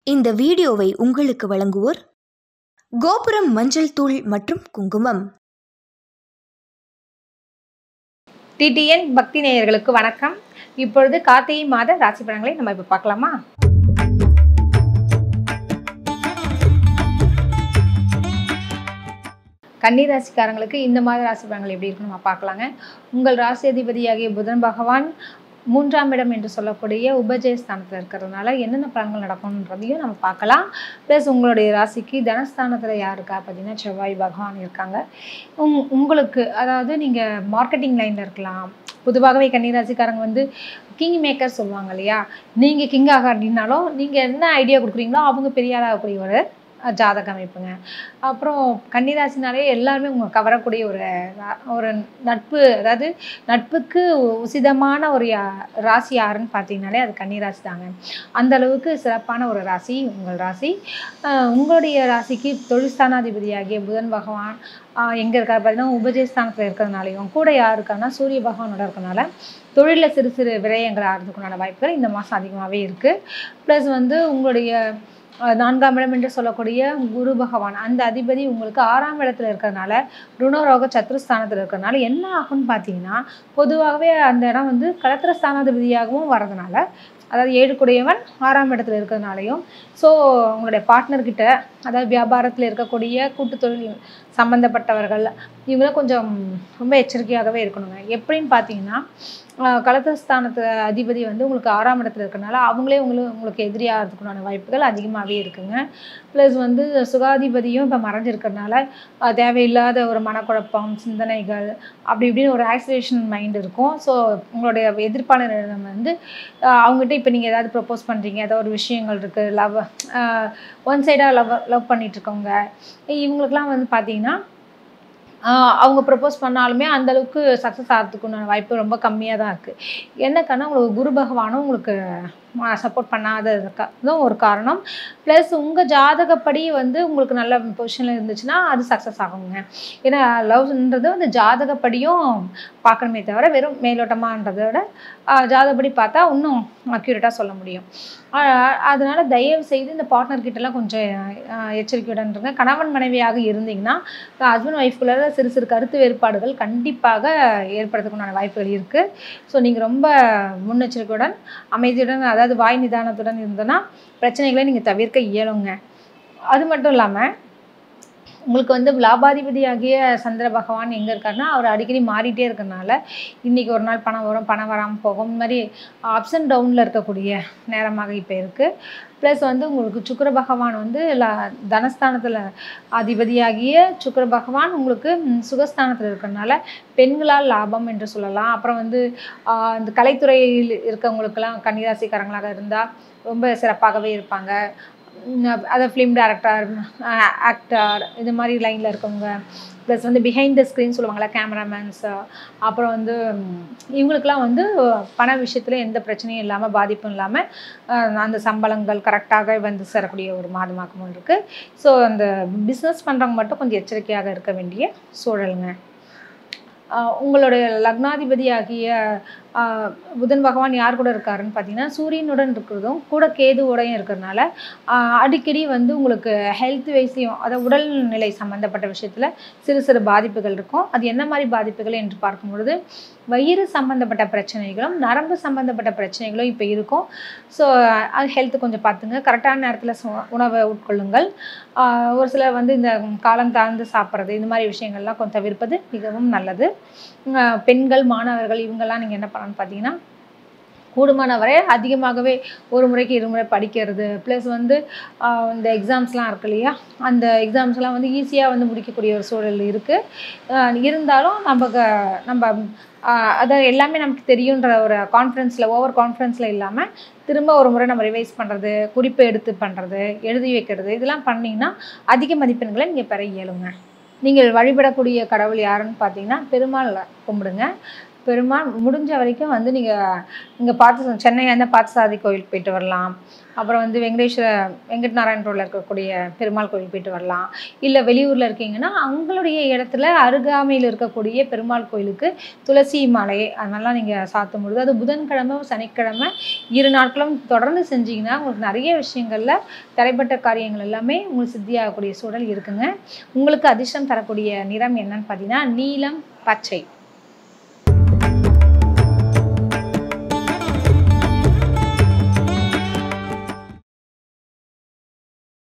இந்த வீடியோவை உங்களுக்கு வழங்குவோர் கோபுரம் மஞ்சள் தூள் மற்றும் குங்குமம் டிடிஎன் பக்தி நேயர்களுக்கு வணக்கம் இப்பொழுது கார்த்திகை மாத ராசி பலன்களை நம்ம இப்போ பார்க்கலாமா கன்னி ராசிக்காரங்களுக்கு இந்த மாத ராசி பலன்கள் எப்படி இருக்குன்னு நம்ம பார்க்கலாங்க உங்கள் ராசி அதிபதியாகிய புதன் பகவான் மூன்றாம் இடம் என்று சொல்லக்கூடிய உபஜயஸ்தானத்தில் இருக்கிறதுனால என்னென்ன பலன்கள் நடக்கும்ன்றதையும் நம்ம பார்க்கலாம் ப்ளஸ் உங்களுடைய ராசிக்கு தனஸ்தானத்தில் யார் இருக்கா பார்த்தீங்கன்னா செவ்வாய் பகவான் இருக்காங்க உங் உங்களுக்கு அதாவது நீங்கள் மார்க்கெட்டிங் லைனில் இருக்கலாம் பொதுவாகவே கன்னிராசிக்காரங்க வந்து கிங் மேக்கர் சொல்லுவாங்க இல்லையா நீங்கள் கிங் ஆக அப்படின்னாலும் நீங்கள் என்ன ஐடியா கொடுக்குறீங்களோ அவங்க பெரிய ஆளாகக்கூடிய ஒரு அஹ், ஜாதக அமைப்புங்க அப்புறம் கன்னிராசினாலே எல்லாருமே உங்க கவரக்கூடிய ஒரு ரா- ஒரு நட்பு அதாவது நட்புக்கு உசிதமான ஒரு யா- ராசி யாருன்னு பார்த்தீங்கனாலே அது கன்னிராசி தாங்க அந்த அளவுக்கு சிறப்பான ஒரு ராசி உங்கள் ராசி அஹ், உங்களுடைய ராசிக்கு தொழில் ஸ்தானாதிபதியாகிய புதன் பகவான் ஆஹ் எங்க இருக்காரு பார்த்தீங்கன்னா உபஜயஸ்தானத்தில் இருக்கிறதுனாலையும் கூட யார் இருக்காருன்னா சூரிய பகவானோட இருக்கனால தொழிலில் சிறு சிறு விரயங்கள் ஆகிறதுக்குண்டான வாய்ப்புகள் இந்த மாதம் அதிகமாகவே இருக்குது ப்ளஸ் வந்து உங்களுடைய ஆஹ் நான்காம் இடம் என்று சொல்லக்கூடிய குரு பகவான் அந்த அதிபதி உங்களுக்கு ஆறாம் இடத்துல இருக்கிறதுனால ருணரோக சத்ருஸ்தானத்தில் இருக்கிறதுனால என்ன ஆகும்னு பார்த்தீங்கன்னா பொதுவாகவே அந்த இடம் வந்து கலத்திர ஸ்தானாதிபதியாகவும் வரதுனால அதாவது ஏழுக்குடையவன் ஆறாம் இடத்துல இருக்கிறதுனாலையும் ஸோ உங்களுடைய பார்ட்னர்கிட்ட அதாவது வியாபாரத்தில் இருக்கக்கூடிய கூட்டு தொழில் சம்மந்தப்பட்டவர்கள் இவங்களாம் கொஞ்சம் ரொம்ப எச்சரிக்கையாகவே இருக்கணுங்க எப்படின்னு பார்த்தீங்கன்னா ஆஹ் கலத்தஸ்தானத்து அதிபதி வந்து உங்களுக்கு ஆறாம் இடத்துல இருக்கனால அவங்களே உங்களுக்கு உங்களுக்கு எதிரியாகிறதுக்குண்டான வாய்ப்புகள் அதிகமாகவே இருக்குங்க ப்ளஸ் வந்து சுகாதிபதியும் இப்போ மறைஞ்சிருக்கிறதுனால ஆஹ் தேவையில்லாத ஒரு மனக்குழப்பம் சிந்தனைகள் அப்படி இப்படின்னு ஒரு ஆக்சிலேஷன் மைண்ட் இருக்கும் ஸோ உங்களுடைய எதிர்ப்பாளரிடம் வந்து ஆஹ் அவங்ககிட்ட இப்போ நீங்கள் ஏதாவது ப்ரப்போஸ் பண்ணுறீங்க ஏதாவது ஒரு விஷயங்கள் இருக்குது லவ் ஒன் சைடாக லவ் லவ் பண்ணிட்டு இருக்கவங்க இவங்களுக்குலாம் வந்து பார்த்தீங்கன்னா ஆஹ் அவங்க ப்ரப்போஸ் பண்ணாலுமே அந்த அளவுக்கு சக்ஸஸ் ஆகிறதுக்குண்டான வாய்ப்பு ரொம்ப கம்மியாக தான் இருக்குது என்னக்கன்னா உங்களுக்கு குரு பகவானும் உங்களுக்கு சப்போர்ட் பண்ணாததுதான் ஒரு காரணம் ப்ளஸ் உங்கள் ஜாதகப்படி வந்து உங்களுக்கு நல்ல பொசிஷனில் இருந்துச்சுன்னா அது சக்ஸஸ் ஆகுங்க ஏன்னா லவ்ன்றது வந்து ஜாதகப்படியும் பார்க்கணுமே தவிர வெறும் மேலோட்டமான்றதை விட ஆஹ் ஜாதகப்படி பார்த்தா இன்னும் அக்யூரேட்டாக சொல்ல முடியும் ஆஹ் அதனால தயவு செய்து இந்த பார்ட்னர் கிட்டலாம் கொஞ்சம் ஆஹ் எச்சரிக்கையுடன் இருங்க கணவன் மனைவியாக இருந்தீங்கன்னா ஹஸ்பண்ட் ஒய்ஃப்குள்ள சிறு சிறு கருத்து வேறுபாடுகள் கண்டிப்பாக ஏற்படுறதுக்குண்டான வாய்ப்புகள் இருக்குது ஸோ நீங்கள் ரொம்ப முன்னெச்சரிக்கையுடன் அமைதியுடன் அதாவது வாய் நிதானத்துடன் இருந்தோன்னா பிரச்சனைகளை நீங்கள் தவிர்க்க இயலுங்க அது மட்டும் இல்லாமல் உங்களுக்கு வந்து லாபாதிபதியாகிய சந்திர பகவான் எங்கே இருக்காருன்னா அவர் அடிக்கடி மாறிட்டே இருக்கறனால இன்றைக்கி ஒரு நாள் பணம் வரும் பணம் வராமல் போகும் இந்த மாதிரி அப்ஸ் அண்ட் டவுனில் இருக்கக்கூடிய நேரமாக இப்போ இருக்குது ப்ளஸ் வந்து உங்களுக்கு சுக்கிர பகவான் வந்து ல தனஸ்தானத்தில் அதிபதியாகிய சுக்கிர பகவான் உங்களுக்கு ம், சுகஸ்தானத்தில் இருக்கிறனால பெண்களால் லாபம் என்று சொல்லலாம் அப்புறம் வந்து ஆஹ், இந்த கலைத்துறையில் இருக்கவங்களுக்கெல்லாம் கன்னிராசிக்காரங்களாக இருந்தால் ரொம்ப சிறப்பாகவே இருப்பாங்க உம், அதை ஃபிலிம் டேரக்டர் ஆக்டர் இது மாதிரி லைனில் இருக்கவங்க ப்ளஸ் வந்து பிஹைண்ட் த ஸ்க்ரீன் சொல்லுவாங்கள்ல கேமராமேன்ஸ் அப்புறம் வந்து உம், இவங்களுக்கெல்லாம் வந்து பண விஷயத்தில் எந்த பிரச்சனையும் இல்லாமல் பாதிப்பும் இல்லாமல் அஹ், அந்த சம்பளங்கள் கரெக்டாக வந்து சேரக்கூடிய ஒரு மாதமாகவும் இருக்குது ஸோ அந்த பிஸ்னஸ் பண்ணுறவங்க மட்டும் கொஞ்சம் எச்சரிக்கையாக இருக்க வேண்டிய சூழலுங்க ஆஹ் உங்களுடைய லக்னாதிபதியாகிய ஆஹ் புதன் பகவான் யார் கூட இருக்காருன்னு பார்த்தீங்கன்னா சூரியனுடன் இருக்கிறதும் கூட கேதுவோடையும் இருக்கிறதுனால ஆஹ் அடிக்கடி வந்து உங்களுக்கு ஹெல்த் வைஸ்லையும் அதாவது உடல்நிலை சம்மந்தப்பட்ட விஷயத்தில் சிறு சிறு பாதிப்புகள் இருக்கும் அது என்ன மாதிரி பாதிப்புகள் என்று பார்க்கும் பொழுது வயிறு சம்மந்தப்பட்ட பிரச்சனைகளும் நரம்பு சம்மந்தப்பட்ட பிரச்சனைகளும் இப்போ இருக்கும் ஸோ அது ஹெல்த்து கொஞ்சம் பார்த்துங்க கரெக்டான நேரத்தில் சு- உணவை உட்கொள்ளுங்கள் ஆஹ் ஒரு சிலர் வந்து இந்த காலம் தாழ்ந்து சாப்பிட்றது இந்த மாதிரி விஷயங்கள்லாம் கொஞ்சம் தவிர்ப்பது மிகவும் நல்லது ஆஹ் பெண்கள் மாணவர்கள் இவங்கெல்லாம் நீங்கள் என்ன பண்ணணும்னு பார்த்தீங்கன்னா கூடுமான வரை அதிகமாகவே ஒரு முறைக்கு இருமுறை படிக்கிறது ப்ளஸ் வந்து ஆஹ் இந்த எக்ஸாம்ஸ்லாம் இருக்கு இல்லையா அந்த எக்ஸாம்ஸ்லாம் வந்து ஈஸியாக வந்து முடிக்கக்கூடிய ஒரு சூழல் இருக்குது இருந்தாலும் நமக்கு நம்ம ஆஹ் அதான் எல்லாமே நமக்கு தெரியுன்ற ஒரு கான்ஃபிடென்ஸில் ஓவர் கான்ஃபிடென்ஸில் இல்லாமல் திரும்ப ஒரு முறை நம்ம ரிவைஸ் பண்ணுறது குறிப்பு எடுத்து பண்ணுறது எழுதி வைக்கிறது இதெல்லாம் பண்ணிங்கன்னா அதிக மதிப்பெண்களை நீங்கள் பெற இயலுங்க நீங்கள் வழிபடக்கூடிய கடவுள் யாருன்னு பார்த்தீங்கன்னா பெருமாள் கும்பிடுங்க பெருமாள் முடிஞ்ச வரைக்கும் வந்து நீங்கள் இங்கே பார்த்து சென்னை அந்த பார்த்தசாரதி கோயில் போயிட்டு வரலாம் அப்புறம் வந்து வெங்கடேஸ்வர வெங்கட் நாராயண ரோடில் இருக்கக்கூடிய பெருமாள் கோயில் போயிட்டு வரலாம் இல்லை வெளியூரில் இருக்கீங்கன்னா அவங்களுடைய இடத்துல அருகாமையில் இருக்கக்கூடிய பெருமாள் கோயிலுக்கு துளசி மாலை அதெல்லாம் நீங்கள் சாத்தும் பொழுது அது புதன்கிழமை சனிக்கிழமை இரு நாட்களும் தொடர்ந்து செஞ்சீங்கன்னா உங்களுக்கு நிறைய விஷயங்களில் தடைப்பட்ட காரியங்கள் எல்லாமே உங்களுக்கு சித்தியாகக்கூடிய சூழல் இருக்குங்க உங்களுக்கு அதிர்ஷ்டம் தரக்கூடிய நிறம் என்னன்னு பார்த்தீங்கன்னா நீலம் பச்சை